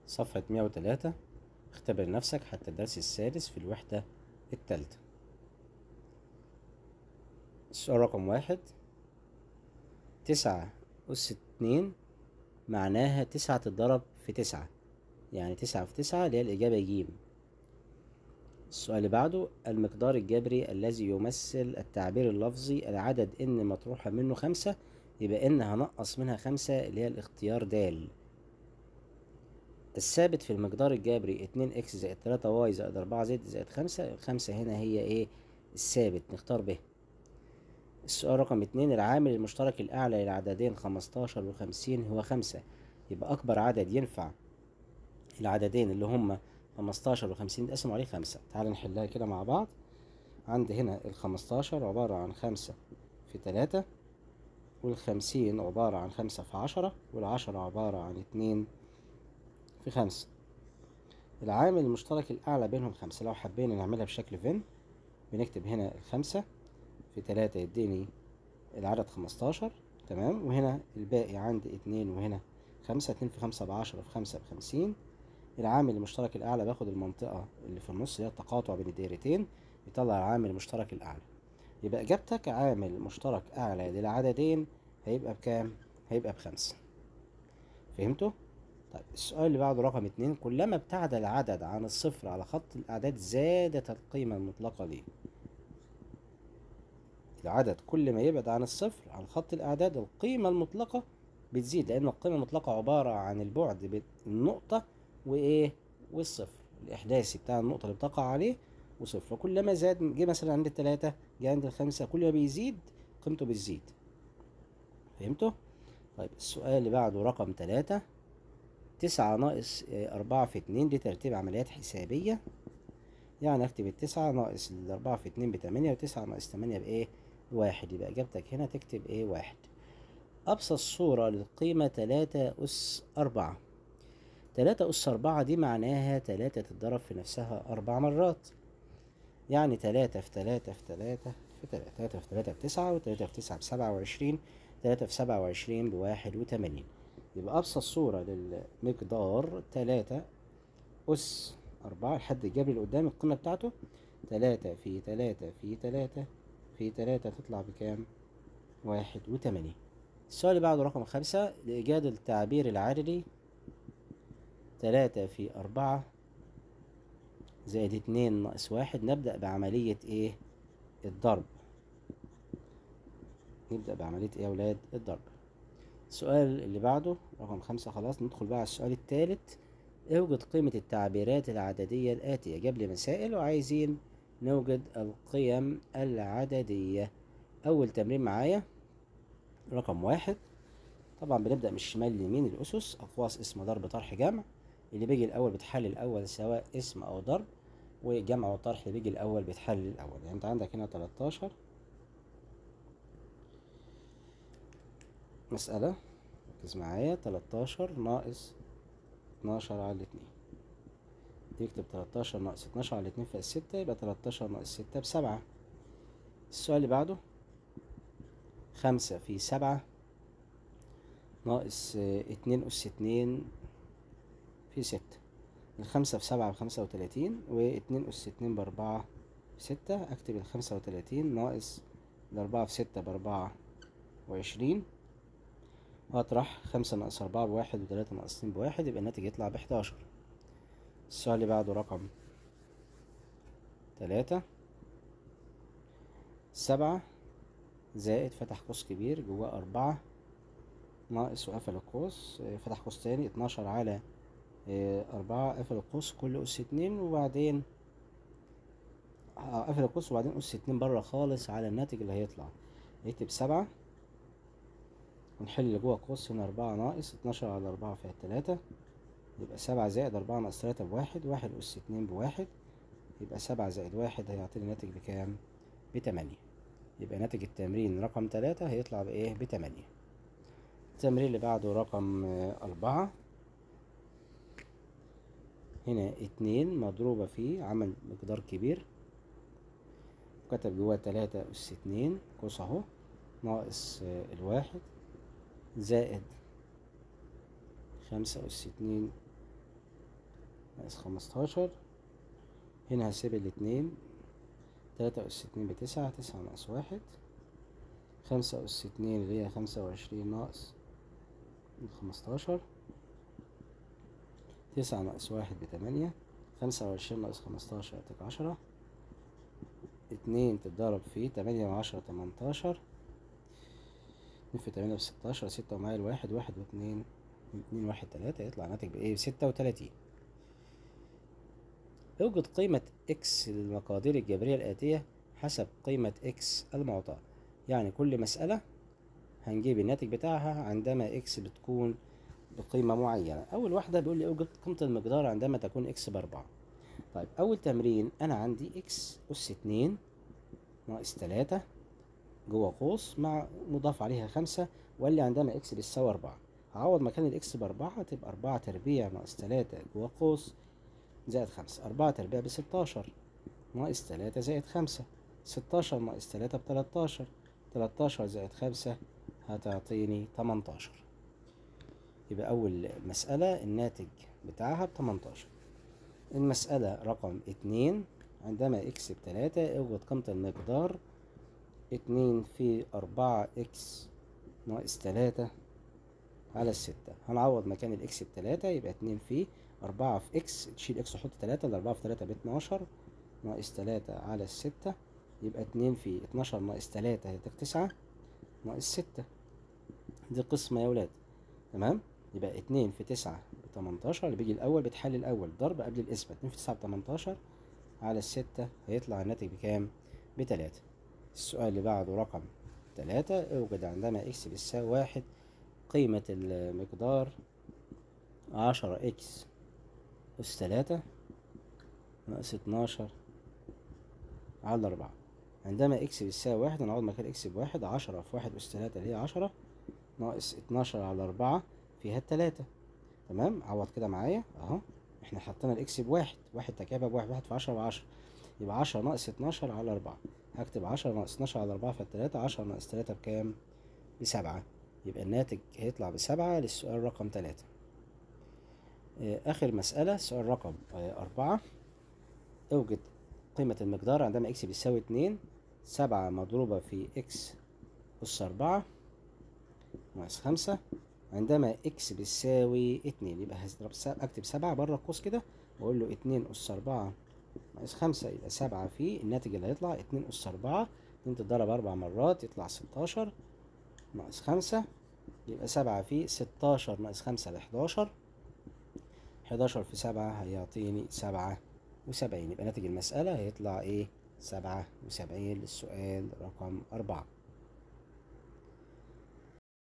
صفحة مية وتلاتة اختبر نفسك حتى الدرس السادس في الوحدة التالتة السؤال رقم واحد تسعة أس اتنين معناها تسعة تتضرب في تسعة يعني تسعة في تسعة اللي هي الإجابة جيم السؤال اللي بعده المقدار الجبري الذي يمثل التعبير اللفظي العدد إن مطروحة منه خمسة يبقى إن هنقص منها خمسة اللي هي الاختيار د الثابت في المقدار الجبري اتنين اكس زائد تلاتة واي زائد أربعة زد زائد خمسة الخمسة هنا هي ايه الثابت نختار به السؤال رقم اتنين العامل المشترك الأعلى للعددين خمستاشر وخمسين هو خمسة يبقى أكبر عدد ينفع العددين اللي هما خمستاشر وخمسين نقسم عليه خمسة تعال نحلها كده مع بعض عندي هنا الخمستاشر عبارة عن خمسة في تلاتة والخمسين عبارة عن خمسة في عشرة والعشرة عبارة عن اتنين في خمسة العامل المشترك الأعلى بينهم خمسة لو حبينا نعملها بشكل فين بنكتب هنا الخمسة في تلاتة يديني العدد خمستاشر تمام وهنا الباقي عندي اتنين وهنا خمسة اتنين في خمسة بعشرة في خمسة بخمسين العامل المشترك الأعلى باخد المنطقة اللي في النص اللي هي التقاطع بين الدايرتين يطلع العامل المشترك الأعلى يبقى إجابتك عامل مشترك أعلى للعددين هيبقى بكام؟ هيبقى بخمسة فهمتوا؟ طيب السؤال اللي بعده رقم اتنين كلما ابتعد العدد عن الصفر على خط الأعداد زادت القيمة المطلقة ليه العدد كل ما يبعد عن الصفر عن خط الأعداد القيمة المطلقة بتزيد لأن القيمة المطلقة عبارة عن البعد بين النقطة وإيه والصفر الإحداثي بتاع النقطة اللي بتقع عليه وصفر وكلما زاد جه مثلا عند التلاتة جه عند الخمسة كل ما بيزيد قيمته بتزيد فهمتوا؟ طيب السؤال اللي بعده رقم تلاتة تسعة ناقص أربعة في اتنين دي ترتيب عمليات حسابية يعني اكتب التسعة ناقص الأربعة في اتنين بتمانية وتسعة ناقص تمانية بإيه؟ واحد يبقى إجابتك هنا تكتب إيه؟ واحد أبسط صورة للقيمة تلاتة أس أربعة تلاتة أس أربعة دي معناها تلاتة تتضرب في نفسها أربع مرات يعني تلاتة في تلاتة في تلاتة في تلاتة تلاتة في تلاتة بتسعة وتلاتة في تسعة بسبعة وعشرين تلاتة في سبعة وعشرين بواحد وتمانين يبقى أبسط صورة للمقدار تلاتة أس أربعة الحد الجبري اللي قدام القيمة بتاعته تلاتة في تلاتة في تلاتة في تلاتة تطلع بكام؟ واحد وتمانين السؤال اللي بعده رقم خمسة لإيجاد التعبير العددي تلاتة في أربعة زائد اتنين ناقص واحد نبدأ بعملية إيه؟ الضرب نبدأ بعملية إيه يا ولاد؟ الضرب السؤال اللي بعده رقم خمسة خلاص ندخل بقى على السؤال التالت اوجد قيمة التعبيرات العددية الآتية جاب لي مسائل وعايزين نوجد القيم العددية أول تمرين معايا رقم واحد طبعا بنبدأ من الشمال لليمين الأسس أقواس اسم ضرب طرح جمع اللي بيجي الأول بتحل الأول سواء اسم أو ضرب والجمع والطرح اللي بيجي الأول بيتحل الأول يعني أنت عندك هنا تلاتاشر مسألة ركز معايا تلاتاشر ناقص اتناشر على الاتنين تكتب تلاتاشر ناقص اتناشر على الاتنين فوق ستة يبقى تلاتاشر ناقص ستة بسبعة السؤال اللي بعده خمسة في سبعة ناقص اتنين أس اتنين في ستة الخمسة في سبعة بخمسة وتلاتين واتنين أس اتنين بأربعة في ستة أكتب الخمسة وتلاتين ناقص الأربعة في ستة بأربعة وعشرين وأطرح خمسة ناقص أربعة بواحد وتلاتة ناقص اتنين بواحد يبقى الناتج يطلع بحداشر السؤال اللي بعده رقم تلاتة سبعة زائد فتح قوس كبير جواه أربعة ناقص وقفل القوس فتح قوس تاني اتناشر على أربعة قفل القوس كل أس اتنين وبعدين قفل القوس وبعدين أس اتنين برا خالص على الناتج اللي هيطلع نكتب سبعة ونحل اللي جوه القوس هنا أربعة ناقص اتناشر على أربعة فيها تلاتة يبقى سبعة زائد أربعة ناقص تلاتة بواحد واحد أس اتنين بواحد يبقى سبعة زائد واحد هيعطيني ناتج بكام؟ بتمانية يبقى ناتج التمرين رقم تلاتة هيطلع بإيه؟ بتمانية التمرين اللي بعده رقم أربعة هنا اتنين مضروبة في عمل مقدار كبير وكتب جواه تلاتة أس اتنين قوس أهو ناقص الواحد زائد خمسة أس اتنين ناقص خمستاشر هنا هسيب الاتنين تلاتة أس اتنين بتسعة تسعة ناقص واحد خمسة أس اتنين اللي هي خمسة وعشرين ناقص خمستاشر تسعة ناقص واحد بتمانية خمسة وعشرين ناقص خمستاشر يعطيك عشرة اتنين تتضرب في تمانية وعشرة تمنتاشر اتنين في تمانية بستاشر ستة ومعايا الواحد واحد واتنين اتنين واحد تلاتة يطلع ناتج بإيه ستة وتلاتين اوجد قيمة اكس للمقادير الجبرية الآتية حسب قيمة اكس المعطاة يعني كل مسألة هنجيب الناتج بتاعها عندما اكس بتكون بقيمة معينة أول واحدة بيقول لي اوجد قيمة المقدار عندما تكون اكس بأربعة طيب أول تمرين أنا عندي اكس أس اتنين ناقص تلاتة جوه قوس مع مضاف عليها خمسة وقال لي عندما اكس بتساوي أربعة هعوض مكان الاكس بأربعة تبقى أربعة تربيع ناقص تلاتة جوه قوس زائد خمسة أربعة تربيع بستاشر ناقص تلاتة زائد خمسة ستاشر ناقص تلاتة بتلاتاشر تلاتاشر زائد خمسة هتعطيني تمنتاشر يبقى أول مسألة الناتج بتاعها بتمنتاشر المسألة رقم اتنين عندما اكس بتلاتة اوجد قيمة المقدار اتنين في أربعة اكس ناقص تلاتة على الستة هنعوض مكان الاكس بتلاتة يبقى اتنين في أربعة في اكس تشيل اكس وحط تلاتة الأربعة في تلاتة باتناشر ناقص تلاتة على الستة يبقى اتنين في اتناشر ناقص تلاتة هيديك تسعة ناقص ستة دي قسمة يا ولاد تمام يبقى اتنين في تسعة بتمنتاشر اللي بيجي الأول بتحل الأول ضرب قبل القسمة اتنين في تسعة بتمنتاشر على الستة هيطلع الناتج بكام؟ بتلاتة السؤال اللي بعده رقم تلاتة اوجد عندما اكس بتساوي واحد قيمة المقدار عشرة اكس أس تلاتة ناقص اتناشر على أربعة عندما اكس بتساوي واحد هنعوض مكان اكس بواحد عشرة في واحد أس تلاتة اللي هي عشرة ناقص اتناشر على أربعة فيها التلاتة تمام عوض كده معايا اهو احنا حطينا الاكس بواحد واحد تكعبها بواحد واحد في عشرة بعشرة يبقى عشرة ناقص اتناشر على أربعة هكتب عشرة ناقص اتناشر على أربعة فالتلاتة عشرة ناقص تلاتة بكام؟ بسبعة يبقى الناتج هيطلع بسبعة للسؤال رقم تلاتة آه، آخر مسألة سؤال رقم آه، أربعة اوجد قيمة المقدار عندما اكس بيساوي اتنين سبعة مضروبة في اكس أس أربعة ناقص خمسة عندما اكس بيساوي اتنين يبقى هضرب سب... اكتب سبعة بره القوس كده واقول له اتنين أس أربعة ناقص خمسة يبقى سبعة في الناتج اللي هيطلع اتنين أس أربعة اتنين تتضرب أربع مرات يطلع ستاشر ناقص خمسة يبقى سبعة في ستاشر ناقص خمسة بحداشر حداشر في سبعة هيعطيني سبعة وسبعين يبقى ناتج المسألة هيطلع ايه سبعة وسبعين للسؤال رقم أربعة